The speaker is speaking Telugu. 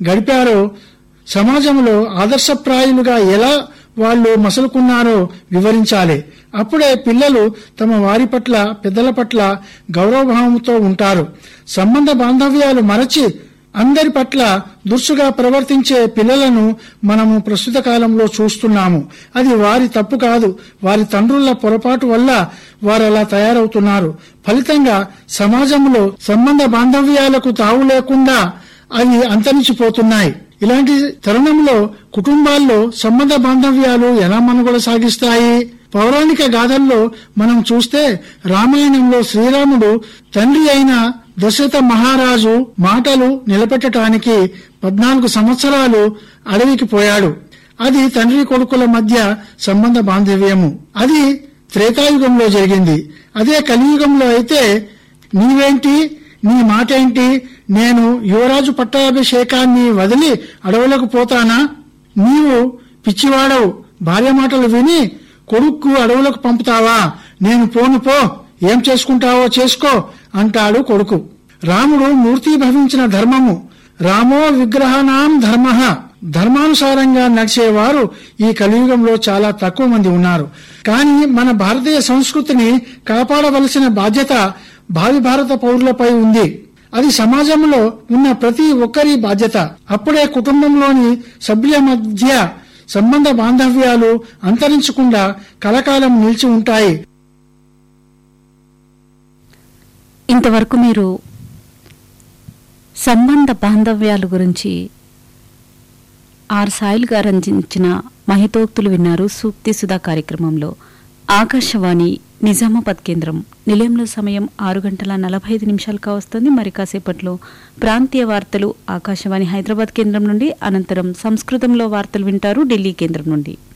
గడిపారో సమాజంలో ఆదర్శప్రాయులుగా ఎలా వాళ్ళు మసలుకున్నారో వివరించాలి అప్పుడే పిల్లలు తమ వారి పట్ల పెద్దల పట్ల గౌరవభావంతో ఉంటారు సంబంధ బాంధవ్యాలు మరచి అందరి పట్ల దురుసుగా ప్రవర్తించే పిల్లలను మనము ప్రస్తుత కాలంలో చూస్తున్నాము అది వారి తప్పు కాదు వారి తండ్రుల పొరపాటు వల్ల వారు అలా తయారవుతున్నారు ఫలితంగా సమాజంలో సంబంధ బాంధవ్యాలకు తావు లేకుండా అవి అంతరించిపోతున్నాయి ఇలాంటి తరుణంలో కుటుంబాల్లో సంబంధ బాంధవ్యాలు ఎలా మనుగడ సాగిస్తాయి పౌరాణిక గాథల్లో మనం చూస్తే రామాయణంలో శ్రీరాముడు తండ్రి అయిన దశరథ మహారాజు మాటలు నిలబెట్టడానికి పద్నాలుగు సంవత్సరాలు అడవికి పోయాడు అది తండ్రి కొడుకుల మధ్య సంబంధ బాంధవ్యము అది త్రేతాయుగంలో జరిగింది అదే కలియుగంలో అయితే నీవేంటి నీ మాటేంటి నేను యువరాజు పట్టాభిషేకాన్ని వదిలి అడవులకు పోతానా నీవు పిచ్చివాడవు భార్య మాటలు విని కొడుక్కు అడవులకు పంపుతావా నేను పోను పో ఏం చేసుకుంటావో చేసుకో అంటాడు కొడుకు రాముడు మూర్తి భవించిన ధర్మము రామో విగ్రహనాం ధర్మ ధర్మానుసారంగా నడిచేవారు ఈ కలియుగంలో చాలా తక్కువ మంది ఉన్నారు కానీ మన భారతీయ సంస్కృతిని కాపాడవలసిన బాధ్యత భావి భారత పౌరులపై ఉంది అది సమాజంలో ఉన్న ప్రతి ఒక్కరి బాధ్యత అప్పుడే కుటుంబంలోని సభ్యుల మధ్య సంబంధ బాంధవ్యాలు అంతరించకుండా కలకాలం నిలిచి ఉంటాయి ఇంతవరకు మీరు సంబంధ బాంధవ్యాల గురించి ఆర్ సాయిల్ గారు అందించిన మహితోక్తులు విన్నారు సూక్తి సుధా కార్యక్రమంలో ఆకాశవాణి నిజామాబాద్ కేంద్రం నిలయంలో సమయం ఆరు గంటల నలభై ఐదు నిమిషాలుగా వస్తుంది మరి కాసేపట్లో ప్రాంతీయ వార్తలు ఆకాశవాణి హైదరాబాద్ కేంద్రం నుండి అనంతరం సంస్కృతంలో వార్తలు వింటారు ఢిల్లీ కేంద్రం నుండి